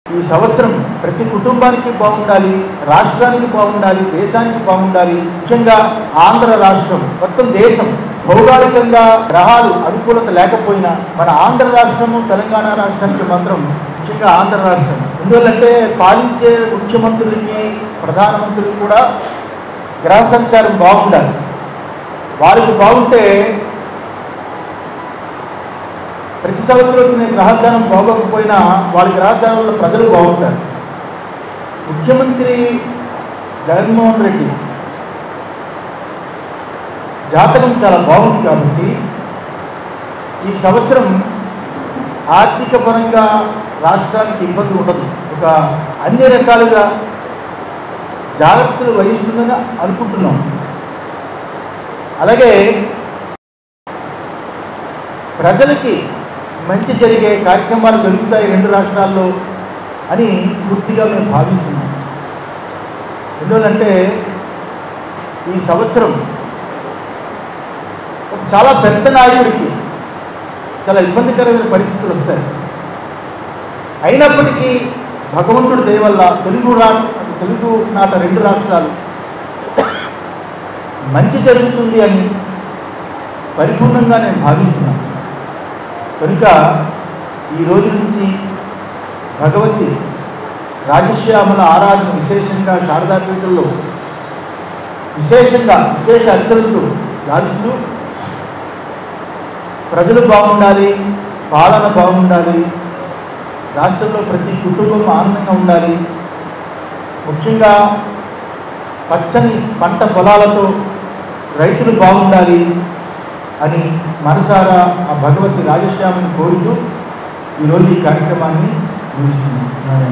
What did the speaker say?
ఈ సంవత్సరం ప్రతి కుటుంబానికి బాగుండాలి రాష్ట్రానికి బాగుండాలి దేశానికి బాగుండాలి ముఖ్యంగా ఆంధ్ర రాష్ట్రం మొత్తం దేశం భౌగోళికంగా గ్రహాలు అనుకూలత లేకపోయినా మన ఆంధ్ర రాష్ట్రము తెలంగాణ రాష్ట్రానికి మాత్రం ముఖ్యంగా ఆంధ్ర రాష్ట్రం ఎందువల్లంటే పాలించే ముఖ్యమంత్రులకి ప్రధానమంత్రులు కూడా గ్రహ సంచారం బాగుండాలి వారికి బాగుంటే ప్రతి సంవత్సరం వచ్చిన గ్రహచారం బాగోకపోయినా వాళ్ళ గ్రహచారంలో ప్రజలు బాగుంటారు ముఖ్యమంత్రి జగన్మోహన్ రెడ్డి జాతకం చాలా బాగుంది కాబట్టి ఈ సంవత్సరం ఆర్థిక పరంగా రాష్ట్రానికి ఇబ్బంది ఉండదు ఒక అన్ని రకాలుగా జాగ్రత్తలు వహిస్తుందని అనుకుంటున్నాం అలాగే ప్రజలకి మంచి జరిగే కార్యక్రమాలు జరుగుతాయి రెండు రాష్ట్రాల్లో అని పూర్తిగా మేము భావిస్తున్నాం ఎందువల్లంటే ఈ సంవత్సరం ఒక చాలా పెద్ద నాయకుడికి చాలా ఇబ్బందికరమైన పరిస్థితులు వస్తాయి అయినప్పటికీ భగవంతుడి దయ వల్ల తెలుగు రా తెలుగు నాట రెండు రాష్ట్రాలు మంచి జరుగుతుంది అని పరిపూర్ణంగా నేను భావిస్తున్నాను కనుక ఈ రోజు నుంచి భగవతి రాజశ్యామల ఆరాధన విశేషంగా శారదాపీఠంలో విశేషంగా విశేష అర్చనలు గావిస్తూ ప్రజలు బాగుండాలి పాలన బాగుండాలి రాష్ట్రంలో ప్రతి కుటుంబం ఆనందంగా ఉండాలి ముఖ్యంగా పచ్చని పంట పొలాలతో రైతులు బాగుండాలి అని మనసారా ఆ భగవతి రాజశ్యామని కోరుతూ ఈరోజు ఈ కార్యక్రమాన్ని ముగిస్తున్నాను